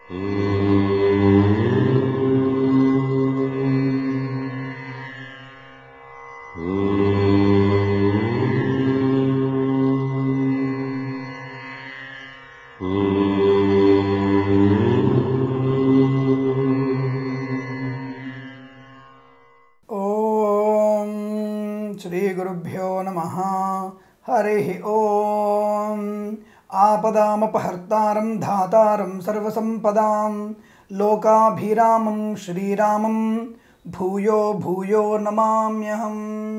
ఓం శ్రీ గురుభ్యో నమ హరి ఓం ఆపదామపహర్తారం ధాతారం సర్వసంపదాం లోకాభిరామం శ్రీరామం భూయో భూయో నమామ్యహం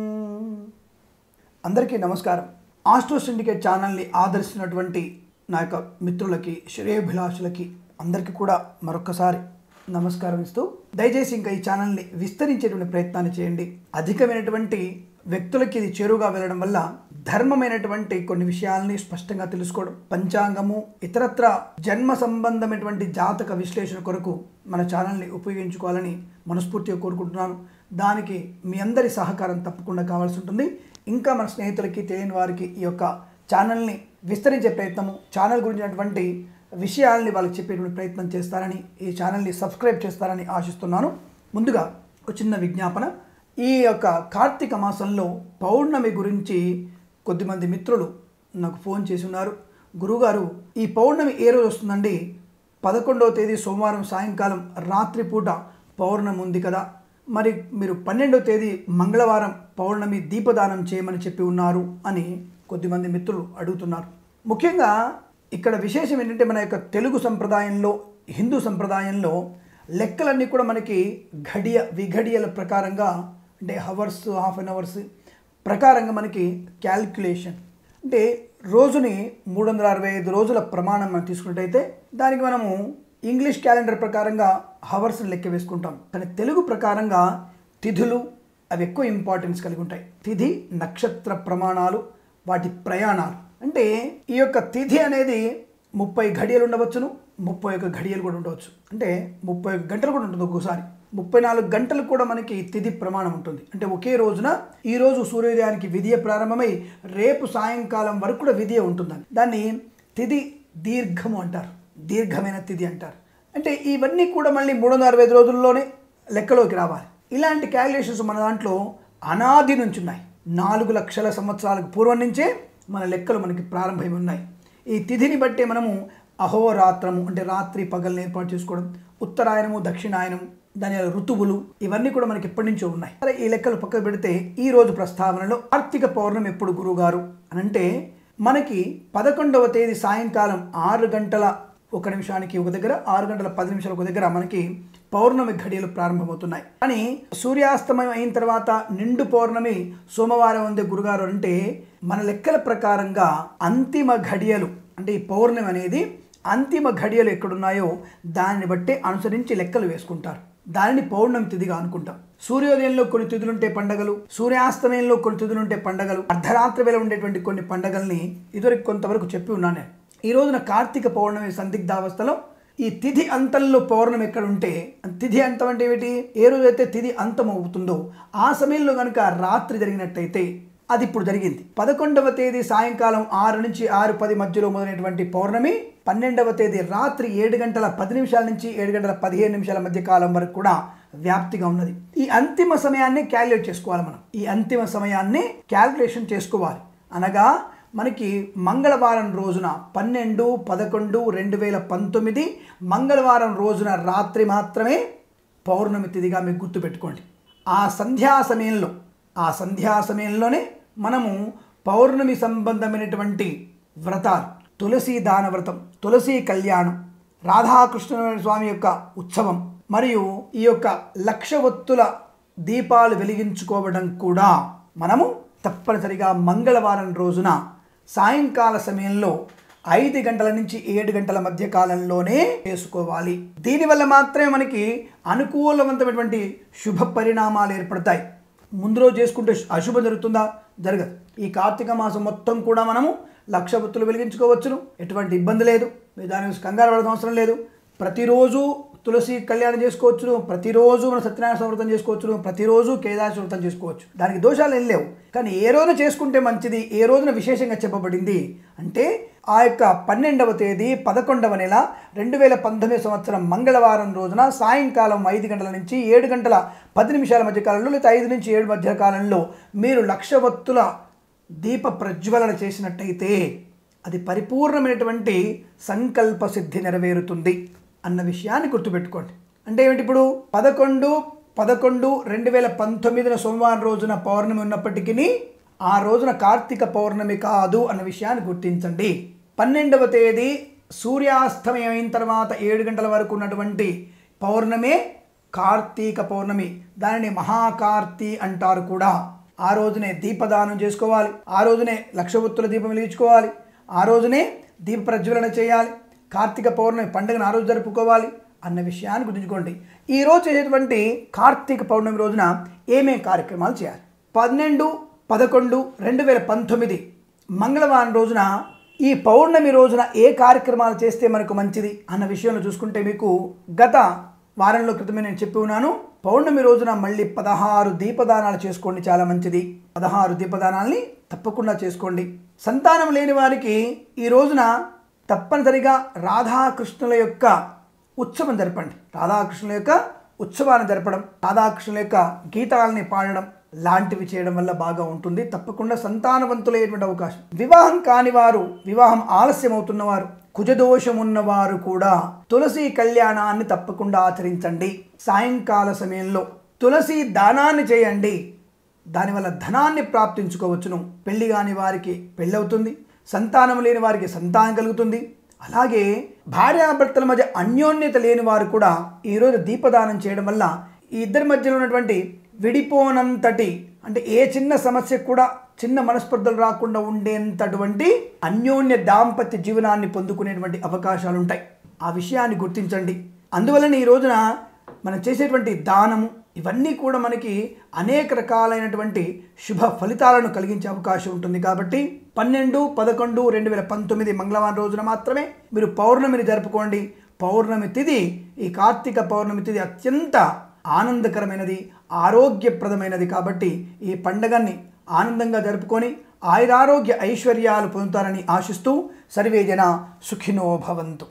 అందరికీ నమస్కారం ఆస్ట్రో సిండికేట్ ఛానల్ని ఆదరిస్తున్నటువంటి నా యొక్క మిత్రులకి శ్రేయోభిలాషులకి అందరికీ కూడా మరొకసారి నమస్కారం ఇస్తూ దయచేసి ఇంకా ఈ ఛానల్ని విస్తరించేటువంటి ప్రయత్నాన్ని చేయండి అధికమైనటువంటి వ్యక్తులకి ఇది చేరువుగా వెళ్ళడం వల్ల ధర్మమైనటువంటి కొన్ని విషయాల్ని స్పష్టంగా తెలుసుకోవడం పంచాంగము ఇతరత్ర జన్మ సంబంధమైనటువంటి జాతక విశ్లేషణ కొరకు మన ఛానల్ని ఉపయోగించుకోవాలని మనస్ఫూర్తిగా కోరుకుంటున్నాను దానికి మీ అందరి సహకారం తప్పకుండా కావాల్సి ఉంటుంది ఇంకా మన స్నేహితులకి తెలియని వారికి ఈ యొక్క ఛానల్ని విస్తరించే ప్రయత్నము ఛానల్ గురించినటువంటి విషయాల్ని వాళ్ళకి చెప్పేటువంటి ప్రయత్నం చేస్తారని ఈ ఛానల్ని సబ్స్క్రైబ్ చేస్తారని ఆశిస్తున్నాను ముందుగా ఒక చిన్న విజ్ఞాపన ఈ యొక్క కార్తీక మాసంలో పౌర్ణమి గురించి కొద్దిమంది మిత్రులు నాకు ఫోన్ చేసి ఉన్నారు గురుగారు ఈ పౌర్ణమి ఏ రోజు వస్తుందండి పదకొండవ తేదీ సోమవారం సాయంకాలం రాత్రిపూట పౌర్ణమి ఉంది కదా మరి మీరు పన్నెండవ తేదీ మంగళవారం పౌర్ణమి దీపదానం చేయమని చెప్పి ఉన్నారు అని కొద్దిమంది మిత్రులు అడుగుతున్నారు ముఖ్యంగా ఇక్కడ విశేషం ఏంటంటే మన యొక్క తెలుగు సంప్రదాయంలో హిందూ సంప్రదాయంలో లెక్కలన్నీ కూడా మనకి ఘడియ విఘడియల ప్రకారంగా అంటే హవర్స్ హాఫ్ అన్ అవర్స్ ప్రకారంగా మనకి క్యాల్కులేషన్ అంటే రోజుని మూడు వందల అరవై ఐదు రోజుల ప్రమాణం మనం తీసుకున్నట్టయితే దానికి మనము ఇంగ్లీష్ క్యాలెండర్ ప్రకారంగా హవర్స్ లెక్క వేసుకుంటాం కానీ తెలుగు ప్రకారంగా తిథులు అవి ఎక్కువ ఇంపార్టెన్స్ కలిగి ఉంటాయి తిథి నక్షత్ర ప్రమాణాలు వాటి ప్రయాణాలు అంటే ఈ యొక్క తిథి అనేది ముప్పై ఘడియలు ఉండవచ్చును ముప్పై ఒక్క ఘడియలు కూడా ఉండవచ్చు అంటే ముప్పై ఒక్క గంటలు కూడా ఉంటుంది ఒక్కోసారి ముప్పై నాలుగు గంటలు కూడా మనకి తిథి ప్రమాణం ఉంటుంది అంటే ఒకే రోజున ఈ రోజు సూర్యోదయానికి విధియ ప్రారంభమై రేపు సాయంకాలం వరకు కూడా విధియ ఉంటుందని దాన్ని తిథి దీర్ఘము అంటారు దీర్ఘమైన తిథి అంటారు అంటే ఇవన్నీ కూడా మళ్ళీ మూడు వందల అరవై ఐదు రోజుల్లోనే లెక్కలోకి రావాలి ఇలాంటి క్యాలిక్యులేషన్స్ మన దాంట్లో అనాది నుంచి ఉన్నాయి నాలుగు లక్షల సంవత్సరాలకు పూర్వం నుంచే మన లెక్కలు మనకి ప్రారంభమై ఉన్నాయి ఈ తిథిని బట్టే మనము అహోరాత్రము అంటే రాత్రి పగల్ని ఏర్పాటు చేసుకోవడం ఉత్తరాయణము దక్షిణాయనము దాని ఋతువులు ఇవన్నీ కూడా మనకి ఎప్పటి నుంచో ఉన్నాయి సరే ఈ లెక్కలు పక్కకు పెడితే ఈ రోజు ప్రస్తావనలో కార్తీక పౌర్ణమి ఎప్పుడు గురువుగారు అని అంటే మనకి పదకొండవ తేదీ సాయంకాలం ఆరు గంటల ఒక నిమిషానికి ఒక దగ్గర ఆరు గంటల పది నిమిషాల ఒక దగ్గర మనకి పౌర్ణమి ఘడియలు ప్రారంభమవుతున్నాయి కానీ సూర్యాస్తమయం అయిన తర్వాత నిండు పౌర్ణమి సోమవారం ఉంది గురుగారు అంటే మన లెక్కల ప్రకారంగా అంతిమ ఘడియలు అంటే ఈ పౌర్ణమి అనేది అంతిమ ఘడియలు ఎక్కడున్నాయో దాన్ని బట్టి అనుసరించి లెక్కలు వేసుకుంటారు దానిని పౌర్ణమి తిథిగా అనుకుంటాం సూర్యోదయంలో కొన్ని తిథులుంటే పండగలు సూర్యాస్తమయంలో కొన్ని తిథులుంటే పండగలు అర్ధరాత్రి వేళ ఉండేటువంటి కొన్ని పండగల్ని ఇదివరకు కొంతవరకు చెప్పి ఉన్నాను నేను ఈ రోజున కార్తీక పౌర్ణమి సందిగ్ధావస్థలో ఈ తిథి అంతంలో పౌర్ణమి ఎక్కడ ఉంటే తిథి అంతం అంటే ఏమిటి ఏ రోజైతే తిథి అంతం అవుతుందో ఆ సమయంలో కనుక రాత్రి జరిగినట్టయితే అది ఇప్పుడు జరిగింది పదకొండవ తేదీ సాయంకాలం ఆరు నుంచి ఆరు పది మధ్యలో మొదలైనటువంటి పౌర్ణమి పన్నెండవ తేదీ రాత్రి ఏడు గంటల పది నిమిషాల నుంచి ఏడు గంటల పదిహేను నిమిషాల మధ్య కాలం వరకు కూడా వ్యాప్తిగా ఉన్నది ఈ అంతిమ సమయాన్ని క్యాలిక్యులేట్ చేసుకోవాలి మనం ఈ అంతిమ సమయాన్ని క్యాలిక్యులేషన్ చేసుకోవాలి అనగా మనకి మంగళవారం రోజున పన్నెండు పదకొండు రెండు వేల పంతొమ్మిది మంగళవారం రోజున రాత్రి మాత్రమే పౌర్ణమి తిథిగా మీకు గుర్తుపెట్టుకోండి ఆ సంధ్యా సమయంలో ఆ సంధ్యా సమయంలోనే మనము పౌర్ణమి సంబంధమైనటువంటి వ్రతాలు తులసి దాన వ్రతం తులసి కళ్యాణం రాధాకృష్ణ స్వామి యొక్క ఉత్సవం మరియు ఈ యొక్క లక్ష ఒత్తుల దీపాలు వెలిగించుకోవడం కూడా మనము తప్పనిసరిగా మంగళవారం రోజున సాయంకాల సమయంలో ఐదు గంటల నుంచి ఏడు గంటల మధ్య కాలంలోనే చేసుకోవాలి దీనివల్ల మాత్రమే మనకి అనుకూలవంతమైనటువంటి శుభ పరిణామాలు ఏర్పడతాయి ముందు రోజు చేసుకుంటే అశుభం జరుగుతుందా జరగదు ఈ కార్తీక మాసం మొత్తం కూడా మనము లక్ష ఒత్తులు వెలిగించుకోవచ్చును ఎటువంటి ఇబ్బంది లేదు మీరు దాని గురించి కంగారు పడడం అవసరం లేదు ప్రతిరోజు తులసి కళ్యాణం చేసుకోవచ్చును ప్రతిరోజు మన సత్యనారాయణ వ్రతం చేసుకోవచ్చును ప్రతిరోజు కేదార వ్రతం చేసుకోవచ్చు దానికి దోషాలు ఏం లేవు కానీ ఏ రోజున చేసుకుంటే మంచిది ఏ రోజున విశేషంగా చెప్పబడింది అంటే ఆ యొక్క పన్నెండవ తేదీ పదకొండవ నెల రెండు వేల పంతొమ్మిది సంవత్సరం మంగళవారం రోజున సాయంకాలం ఐదు గంటల నుంచి ఏడు గంటల పది నిమిషాల మధ్య కాలంలో లేదా ఐదు నుంచి ఏడు మధ్య కాలంలో మీరు లక్ష వత్తుల దీప ప్రజ్వలన చేసినట్టయితే అది పరిపూర్ణమైనటువంటి సంకల్ప సిద్ధి నెరవేరుతుంది అన్న విషయాన్ని గుర్తుపెట్టుకోండి అంటే ఏమిటి ఇప్పుడు పదకొండు పదకొండు రెండు వేల పంతొమ్మిదిన సోమవారం రోజున పౌర్ణమి ఉన్నప్పటికీ ఆ రోజున కార్తీక పౌర్ణమి కాదు అన్న విషయాన్ని గుర్తించండి పన్నెండవ తేదీ సూర్యాస్తమయం అయిన తర్వాత ఏడు గంటల వరకు ఉన్నటువంటి పౌర్ణమే కార్తీక పౌర్ణమి దానిని మహాకార్తీ అంటారు కూడా ఆ రోజునే దీపదానం చేసుకోవాలి ఆ రోజునే లక్ష ఒత్తుల దీపం వెలిగించుకోవాలి ఆ రోజునే దీప ప్రజ్వలన చేయాలి కార్తీక పౌర్ణమి పండుగను ఆ రోజు జరుపుకోవాలి అన్న విషయాన్ని గుర్తుంచుకోండి ఈ రోజు చేసేటువంటి కార్తీక పౌర్ణమి రోజున ఏమేం కార్యక్రమాలు చేయాలి పన్నెండు పదకొండు రెండు వేల పంతొమ్మిది మంగళవారం రోజున ఈ పౌర్ణమి రోజున ఏ కార్యక్రమాలు చేస్తే మనకు మంచిది అన్న విషయంలో చూసుకుంటే మీకు గత వారంలో క్రితమే నేను చెప్పి ఉన్నాను పౌర్ణమి రోజున మళ్ళీ పదహారు దీపదానాలు చేసుకోండి చాలా మంచిది పదహారు దీపదానాల్ని తప్పకుండా చేసుకోండి సంతానం లేని వారికి ఈ రోజున తప్పనిసరిగా రాధాకృష్ణుల యొక్క ఉత్సవం జరపండి రాధాకృష్ణుల యొక్క ఉత్సవాన్ని జరపడం రాధాకృష్ణుల యొక్క గీతాలని పాడడం లాంటివి చేయడం వల్ల బాగా ఉంటుంది తప్పకుండా సంతానవంతులైనటువంటి అవకాశం వివాహం కాని వారు వివాహం ఆలస్యం అవుతున్న వారు కుజదోషం ఉన్నవారు కూడా తులసి కళ్యాణాన్ని తప్పకుండా ఆచరించండి సాయంకాల సమయంలో తులసి దానాన్ని చేయండి దానివల్ల ధనాన్ని ప్రాప్తించుకోవచ్చును పెళ్లి కాని వారికి పెళ్ళవుతుంది సంతానం లేని వారికి సంతానం కలుగుతుంది అలాగే భార్యాభర్తల మధ్య అన్యోన్యత లేని వారు కూడా ఈరోజు దీపదానం చేయడం వల్ల ఈ ఇద్దరి మధ్యలో ఉన్నటువంటి విడిపోనంతటి అంటే ఏ చిన్న సమస్యకు కూడా చిన్న మనస్పర్ధలు రాకుండా ఉండేంతటువంటి అన్యోన్య దాంపత్య జీవనాన్ని పొందుకునేటువంటి అవకాశాలు ఉంటాయి ఆ విషయాన్ని గుర్తించండి అందువలన ఈ రోజున మనం చేసేటువంటి దానము ఇవన్నీ కూడా మనకి అనేక రకాలైనటువంటి శుభ ఫలితాలను కలిగించే అవకాశం ఉంటుంది కాబట్టి పన్నెండు పదకొండు రెండు వేల పంతొమ్మిది మంగళవారం రోజున మాత్రమే మీరు పౌర్ణమిని జరుపుకోండి పౌర్ణమి తిథి ఈ కార్తీక పౌర్ణమి తిథి అత్యంత ఆనందకరమైనది ఆరోగ్యప్రదమైనది కాబట్టి ఈ పండగని ఆనందంగా జరుపుకొని ఆయురారోగ్య ఐశ్వర్యాలు పొందుతారని ఆశిస్తూ సర్వే జన సుఖినో భవంతు